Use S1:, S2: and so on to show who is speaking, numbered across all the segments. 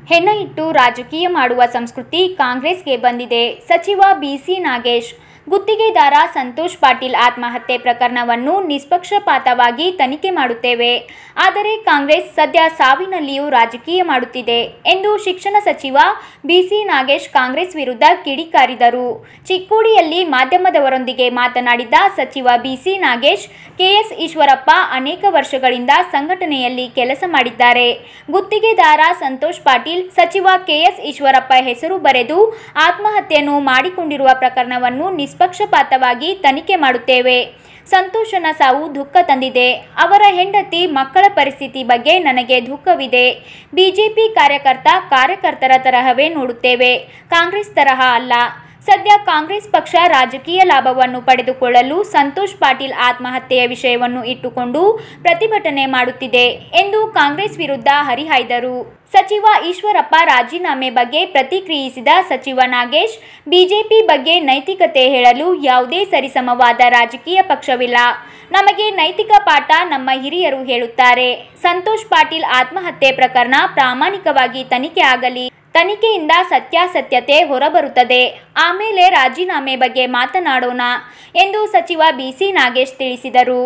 S1: ಹೆಣ ಇಟ್ಟು ರಾಜಕೀಯ ಮಾಡುವ ಸಂಸ್ಕೃತಿ ಕಾಂಗ್ರೆಸ್ಗೆ ಬಂದಿದೆ ಸಚಿವ ಬಿಸಿ ನಾಗೇಶ್ ಗುತ್ತಿಗೆದಾರ ಸಂತೋಷ್ ಪಾಟೀಲ್ ಆತ್ಮಹತ್ಯೆ ಪ್ರಕರಣವನ್ನು ನಿಷ್ಪಕ್ಷಪಾತವಾಗಿ ತನಿಖೆ ಮಾಡುತ್ತೇವೆ ಆದರೆ ಕಾಂಗ್ರೆಸ್ ಸದ್ಯ ಸಾವಿನಲ್ಲಿಯೂ ರಾಜಕೀಯ ಮಾಡುತ್ತಿದೆ ಎಂದು ಶಿಕ್ಷಣ ಸಚಿವ ಬಿಸಿ ನಾಗೇಶ್ ಕಾಂಗ್ರೆಸ್ ವಿರುದ್ಧ ಕಿಡಿಕಾರಿದರು ಚಿಕ್ಕೋಡಿಯಲ್ಲಿ ಮಾಧ್ಯಮದವರೊಂದಿಗೆ ಮಾತನಾಡಿದ ಸಚಿವ ಬಿಸಿ ನಾಗೇಶ್ ಕೆಎಸ್ ಈಶ್ವರಪ್ಪ ಅನೇಕ ವರ್ಷಗಳಿಂದ ಸಂಘಟನೆಯಲ್ಲಿ ಕೆಲಸ ಮಾಡಿದ್ದಾರೆ ಗುತ್ತಿಗೆದಾರ ಸಂತೋಷ್ ಪಾಟೀಲ್ ಸಚಿವ ಕೆಎಸ್ ಈಶ್ವರಪ್ಪ ಹೆಸರು ಬರೆದು ಆತ್ಮಹತ್ಯೆಯನ್ನು ಮಾಡಿಕೊಂಡಿರುವ ಪ್ರಕರಣವನ್ನು ನಿಷ್ಪಕ್ಷಪಾತವಾಗಿ ತನಿಖೆ ಮಾಡುತ್ತೇವೆ ಸಂತೋಷನ ಸಾವು ದುಃಖ ತಂದಿದೆ ಅವರ ಹೆಂಡತಿ ಮಕ್ಕಳ ಪರಿಸ್ಥಿತಿ ಬಗ್ಗೆ ನನಗೆ ದುಃಖವಿದೆ ಬಿಜೆಪಿ ಕಾರ್ಯಕರ್ತ ಕಾರ್ಯಕರ್ತರ ತರಹವೇ ನೋಡುತ್ತೇವೆ ಕಾಂಗ್ರೆಸ್ ತರಹ ಅಲ್ಲ ಸದ್ಯ ಕಾಂಗ್ರೆಸ್ ಪಕ್ಷ ರಾಜಕೀಯ ಲಾಭವನ್ನು ಪಡೆದುಕೊಳ್ಳಲು ಸಂತೋಷ್ ಪಾಟೀಲ್ ಆತ್ಮಹತ್ಯೆಯ ವಿಷಯವನ್ನು ಇಟ್ಟುಕೊಂಡು ಪ್ರತಿಭಟನೆ ಮಾಡುತ್ತಿದೆ ಎಂದು ಕಾಂಗ್ರೆಸ್ ವಿರುದ್ಧ ಹರಿಹಾಯ್ದರು ಸಚಿವ ಈಶ್ವರಪ್ಪ ರಾಜೀನಾಮೆ ಬಗ್ಗೆ ಪ್ರತಿಕ್ರಿಯಿಸಿದ ಸಚಿವ ನಾಗೇಶ್ ಬಿಜೆಪಿ ಬಗ್ಗೆ ನೈತಿಕತೆ ಹೇಳಲು ಯಾವುದೇ ಸರಿಸಮವಾದ ರಾಜಕೀಯ ಪಕ್ಷವಿಲ್ಲ ನಮಗೆ ನೈತಿಕ ಪಾಠ ನಮ್ಮ ಹಿರಿಯರು ಹೇಳುತ್ತಾರೆ ಸಂತೋಷ್ ಪಾಟೀಲ್ ಆತ್ಮಹತ್ಯೆ ಪ್ರಕರಣ ಪ್ರಾಮಾಣಿಕವಾಗಿ ತನಿಖೆ ಆಗಲಿ ತನಿಖೆಯಿಂದ ಸತ್ಯಾಸತ್ಯತೆ ಹೊರಬರುತ್ತದೆ ಆಮೇಲೆ ರಾಜೀನಾಮೆ ಬಗ್ಗೆ ಮಾತನಾಡೋಣ ಎಂದು ಸಚಿವ ಬಿಸಿ ನಾಗೇಶ್ ತಿಳಿಸಿದರು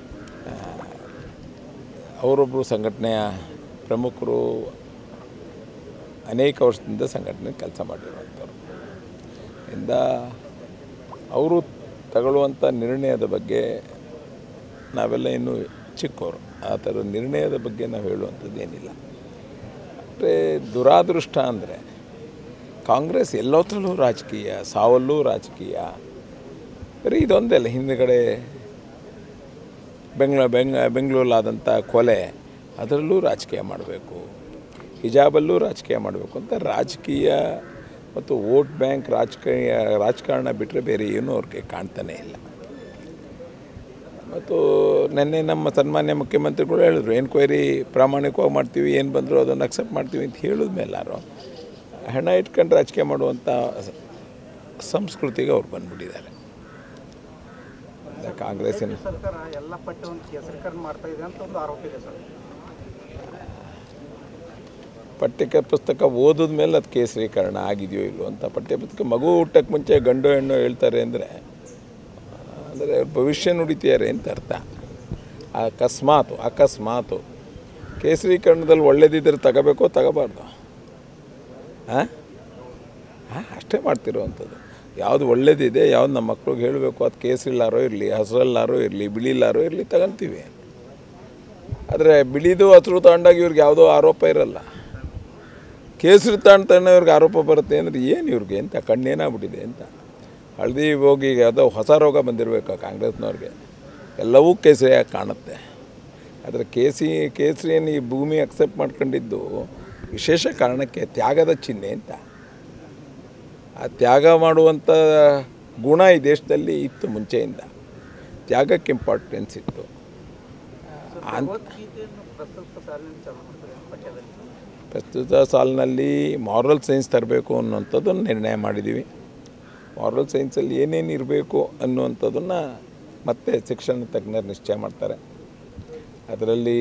S2: ಅವರೊಬ್ಬರು ಸಂಘಟನೆಯ ಪ್ರಮುಖರು ಅನೇಕ ವರ್ಷದಿಂದ ಸಂಘಟನೆ ಕೆಲಸ ಮಾಡಿರುವಂಥವ್ರು ಇಂದ ಅವರು ತಗೊಳ್ಳುವಂಥ ನಿರ್ಣಯದ ಬಗ್ಗೆ ನಾವೆಲ್ಲ ಇನ್ನೂ ಚಿಕ್ಕವರು ಆ ಥರ ನಿರ್ಣಯದ ಬಗ್ಗೆ ನಾವು ಹೇಳುವಂಥದ್ದು ಏನಿಲ್ಲ ಆದರೆ ದುರಾದೃಷ್ಟ ಅಂದರೆ ಕಾಂಗ್ರೆಸ್ ಎಲ್ಲೋತ್ರಲ್ಲೂ ರಾಜಕೀಯ ಸಾವಲ್ಲೂ ರಾಜಕೀಯ ಬರೀ ಇದೊಂದೇ ಅಲ್ಲ ಹಿಂದುಗಡೆ ಬೆಂಗ್ಳ ಬೆಂಗ್ ಬೆಂಗಳೂರಲ್ಲಾದಂಥ ಕೊಲೆ ಅದರಲ್ಲೂ ರಾಜಕೀಯ ಮಾಡಬೇಕು ಹಿಜಾಬಲ್ಲೂ ರಾಜಕೀಯ ಮಾಡಬೇಕು ಅಂತ ರಾಜಕೀಯ ಮತ್ತು ವೋಟ್ ಬ್ಯಾಂಕ್ ರಾಜಕೀಯ ರಾಜಕಾರಣ ಬಿಟ್ಟರೆ ಬೇರೆ ಏನೂ ಅವ್ರಿಗೆ ಕಾಣ್ತಾನೇ ಇಲ್ಲ ಮತ್ತು ನಿನ್ನೆ ನಮ್ಮ ಸನ್ಮಾನ್ಯ ಮುಖ್ಯಮಂತ್ರಿಗಳು ಹೇಳಿದ್ರು ಎನ್ಕ್ವೈರಿ ಪ್ರಾಮಾಣಿಕವಾಗಿ ಮಾಡ್ತೀವಿ ಏನು ಬಂದರೂ ಅದನ್ನು ಅಕ್ಸೆಪ್ಟ್ ಮಾಡ್ತೀವಿ ಅಂತ ಹೇಳಿದ ಮೇಲಾರು ಹಣ ಇಟ್ಕೊಂಡು ರಾಜಕೀಯ ಮಾಡುವಂಥ ಸಂಸ್ಕೃತಿಗೆ ಅವ್ರು ಬಂದ್ಬಿಟ್ಟಿದ್ದಾರೆ ಕಾಂಗ್ರೆಸ್ಸಿನ
S3: ಸರ್ಕಾರ ಎಲ್ಲ ಪಠ್ಯವನ್ನು ಕೇಸರೀಕರಣ ಮಾಡ್ತಾ ಇದೆ ಅಂತ ಒಂದು ಆರೋಪ ಇದೆ ಸರ್
S2: ಪಠ್ಯ ಪುಸ್ತಕ ಓದಿದ ಮೇಲೆ ಅದು ಕೇಸರೀಕರಣ ಆಗಿದೆಯೋ ಇಲ್ಲೋ ಅಂತ ಪಠ್ಯ ಪುಸ್ತಕ ಮಗು ಹುಟ್ಟಕ್ಕೆ ಮುಂಚೆ ಗಂಡು ಹೆಣ್ಣು ಹೇಳ್ತಾರೆ ಅಂದರೆ ಅಂದರೆ ಭವಿಷ್ಯ ನುಡಿತಿದ್ದಾರೆ ಅಂತ ಅರ್ಥ ಅಕಸ್ಮಾತು ಅಕಸ್ಮಾತು ಕೇಸರೀಕರಣದಲ್ಲಿ ಒಳ್ಳೇದಿದ್ದರೆ ತಗೋಬೇಕೋ ತಗೋಬಾರ್ದು ಹಾಂ ಹಾಂ ಅಷ್ಟೇ ಮಾಡ್ತಿರೋವಂಥದ್ದು ಯಾವುದು ಒಳ್ಳೇದಿದೆ ಯಾವ್ದು ನಮ್ಮ ಮಕ್ಳಿಗೆ ಹೇಳಬೇಕು ಅದು ಕೇಸರಿಲ್ಲಾರೋ ಇರಲಿ ಹಸಿರಲ್ಲಾರೋ ಇರಲಿ ಬಿಳಿಲಾರೋ ಇರಲಿ ತಗೊಂತೀವಿ ಆದರೆ ಬಿಳಿದು ಹಸಿರು ತಗೊಂಡಾಗ ಇವ್ರಿಗೆ ಯಾವುದೋ ಆರೋಪ ಇರಲ್ಲ ಕೇಸರಿ ತಗೊಂಡು ಇವ್ರಿಗೆ ಆರೋಪ ಬರುತ್ತೆ ಅಂದರೆ ಏನು ಇವ್ರಿಗೆ ಅಂತ ಕಣ್ಣೇನಾಗ್ಬಿಟ್ಟಿದೆ ಅಂತ ಹಳದಿ ಹೋಗಿ ಯಾವುದೋ ಹೊಸ ರೋಗ ಬಂದಿರಬೇಕು ಕಾಂಗ್ರೆಸ್ನವ್ರಿಗೆ ಎಲ್ಲವೂ ಕೇಸರಿಯಾಗಿ ಕಾಣುತ್ತೆ ಆದರೆ ಕೇಸಿ ಕೇಸರಿಯನ್ನು ಈ ಭೂಮಿ ಅಕ್ಸೆಪ್ಟ್ ಮಾಡ್ಕೊಂಡಿದ್ದು ವಿಶೇಷ ಕಾರಣಕ್ಕೆ ತ್ಯಾಗದ ಚಿಹ್ನೆ ಅಂತ ಆ ತ್ಯಾಗ ಮಾಡುವಂಥ ಗುಣ ಈ ದೇಶದಲ್ಲಿ ಇತ್ತು ಮುಂಚೆಯಿಂದ ತ್ಯಾಗಕ್ಕೆ ಇಂಪಾರ್ಟೆನ್ಸ್ ಇತ್ತು ಅಂತ
S3: ಭಗವದ್ಗೀತೆಯನ್ನು ಪ್ರಸ್ತುತ ಸಾಲಿನಲ್ಲಿ ಚಾಲೂ ಮಾಡ್ತಾರೆ ಪಠ್ಯದಲ್ಲಿ
S2: ಪ್ರಸ್ತುತ ಸಾಲಿನಲ್ಲಿ ಮಾರಲ್ ಸೈನ್ಸ್ ತರಬೇಕು ಅನ್ನುವಂಥದ್ದನ್ನು ನಿರ್ಣಯ ಮಾಡಿದ್ದೀವಿ ಮಾರಲ್ ಸೈನ್ಸಲ್ಲಿ ಏನೇನು ಇರಬೇಕು ಅನ್ನುವಂಥದ್ದನ್ನು ಮತ್ತೆ ಶಿಕ್ಷಣ ತಜ್ಞರು ನಿಶ್ಚಯ ಮಾಡ್ತಾರೆ ಅದರಲ್ಲಿ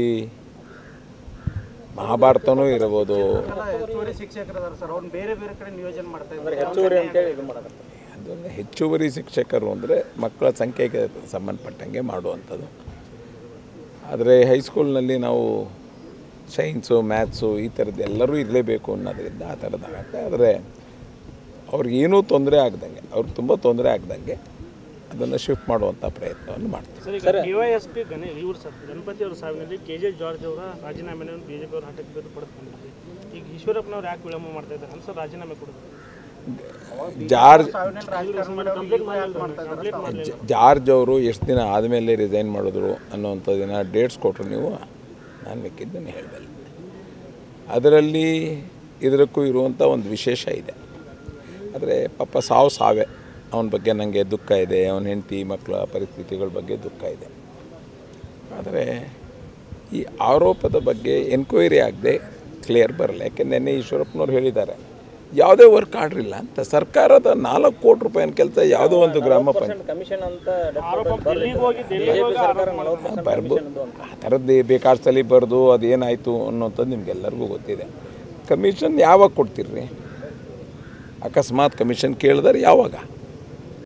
S2: ಮಹಾಭಾರತನೂ ಇರ್ಬೋದು
S3: ಎಲ್ಲ ಹೆಚ್ಚುವರಿ ಶಿಕ್ಷಕರದಾರ ಸರ್ ಅವ್ರನ್ನ ಬೇರೆ ಬೇರೆ ಕಡೆ ನಿಯೋಜನೆ ಮಾಡ್ತಾ ಇದ್ದಾರೆ ಹೆಚ್ಚುವರಿ ಅಂತೇಳಿ ಇದು ಮಾಡೋದು
S2: ಅದನ್ನು ಹೆಚ್ಚುವರಿ ಶಿಕ್ಷಕರು ಅಂದರೆ ಮಕ್ಕಳ ಸಂಖ್ಯೆಗೆ ಸಂಬಂಧಪಟ್ಟಂಗೆ ಮಾಡುವಂಥದ್ದು ಆದರೆ ಹೈಸ್ಕೂಲ್ನಲ್ಲಿ ನಾವು ಸೈನ್ಸು ಮ್ಯಾಥ್ಸು ಈ ಥರದ್ದು ಎಲ್ಲರೂ ಇರಲೇಬೇಕು ಅನ್ನೋದ್ರಿಂದ ಆ ಥರದ್ದಾಗತ್ತೆ ಆದರೆ ಅವ್ರಿಗೇನೂ ತೊಂದರೆ ಆಗ್ದಂಗೆ ಅವ್ರಿಗೆ ತುಂಬ ತೊಂದರೆ ಆಗ್ದಂಗೆ ಅದನ್ನು ಶಿಫ್ಟ್ ಮಾಡುವಂಥ ಪ್ರಯತ್ನವನ್ನು ಮಾಡ್ತೀವಿ
S4: ಸರ್ ಈಗ ಡಿವೈಎಸ್ಪಿ ಗಣೇ ಇವರು ಸರ್ ಗಣಪತಿ ಅವರ ಸಾವಿನಲ್ಲಿ ಕೆ ಜೆ ಜಾರ್ಜ್ ಅವರ ರಾಜೀನಾಮೆಯನ್ನು ಬಿಜೆಪಿ ಅವರು ಹಠಕ್ಕೆ ಬಿದ್ದು ಪಡೆದುಕೊಂಡಿದ್ದಾರೆ ಈಗ ಈಶ್ವರಪ್ಪನವ್ರು ಯಾಕೆ ವಿಳಂಬ ಮಾಡ್ತಾ ಇದ್ದಾರೆ ಅಂತ ಸರ್ ರಾಜೀನಾಮೆ ಕೊಡೋದು
S2: ಜಾರ್ಜ್
S3: ಸಾವಿನಲ್ಲಿ ರಾಜಕಾರಣ ಮಾಡೋರು
S4: ಕಂಪ್ಲೇಂಟ್
S3: ಈಗ ಯಾಕೆ ಮಾಡ್ತಾ ಇದ್ದಾರೆ
S4: ಕಂಪ್ಲೇಂಟ್ ಮಾಡಲಿಲ್ಲ
S2: ಜಾರ್ಜ್ ಅವರು ಎಷ್ಟು ದಿನ ಆದಮೇಲೆ ರಿಸೈನ್ ಮಾಡಿದ್ರು ಅನ್ನೋವಂಥದ್ದನ್ನ ಡೇಟ್ಸ್ ಕೊಟ್ಟರು ನೀವು ನಾನು ಮಿಕ್ಕಿದ್ದನ್ನು ಹೇಳಬಲ್ಲೆ ಅದರಲ್ಲಿ ಇದಕ್ಕೂ ಇರುವಂಥ ಒಂದು ವಿಶೇಷ ಇದೆ ಆದರೆ ಪಾಪ ಸಾವು ಸಾವೇ ಅವನ ಬಗ್ಗೆ ನನಗೆ ದುಃಖ ಇದೆ ಅವನ ಹೆಂಡತಿ ಮಕ್ಕಳ ಪರಿಸ್ಥಿತಿಗಳ ಬಗ್ಗೆ ದುಃಖ ಇದೆ ಆದರೆ ಈ ಆರೋಪದ ಬಗ್ಗೆ ಎನ್ಕ್ವೈರಿ ಆಗದೆ ಕ್ಲಿಯರ್ ಬರಲ್ಲ ಯಾಕೆ ನೆನ್ನೆ ಈಶ್ವರಪ್ಪನವ್ರು ಹೇಳಿದ್ದಾರೆ ಯಾವುದೇ ವರ್ಕ್ ಆರ್ಡ್ರ್ ಇಲ್ಲ ಅಂತ ಸರ್ಕಾರದ ನಾಲ್ಕು ಕೋಟಿ ರೂಪಾಯಿನ ಕೆಲಸ ಯಾವುದೋ ಒಂದು ಗ್ರಾಮ ಪಂಚಾಯತ್
S5: ಕಮಿಷನ್ ಅಂತ
S4: ಆರೋಪ ಡೆಲ್ಲಿಗೆ ಹೋಗಿ ಡೆಲ್ಲಿಗೆ ಹೋಗಿ ಆರೋಪ ಮಾಡೋದು
S2: ಬರ್ಬೋದು ಆ ಥರದ್ದು ಬೇಕಾದ ಸಲ ಬರೆದು ಅದೇನಾಯಿತು ಅನ್ನೋಂಥದ್ದು ನಿಮಗೆಲ್ಲರಿಗೂ ಗೊತ್ತಿದೆ ಕಮಿಷನ್ ಯಾವಾಗ ಕೊಡ್ತೀರಿ ಅಕಸ್ಮಾತ್ ಕಮಿಷನ್ ಕೇಳಿದ್ರೆ ಯಾವಾಗ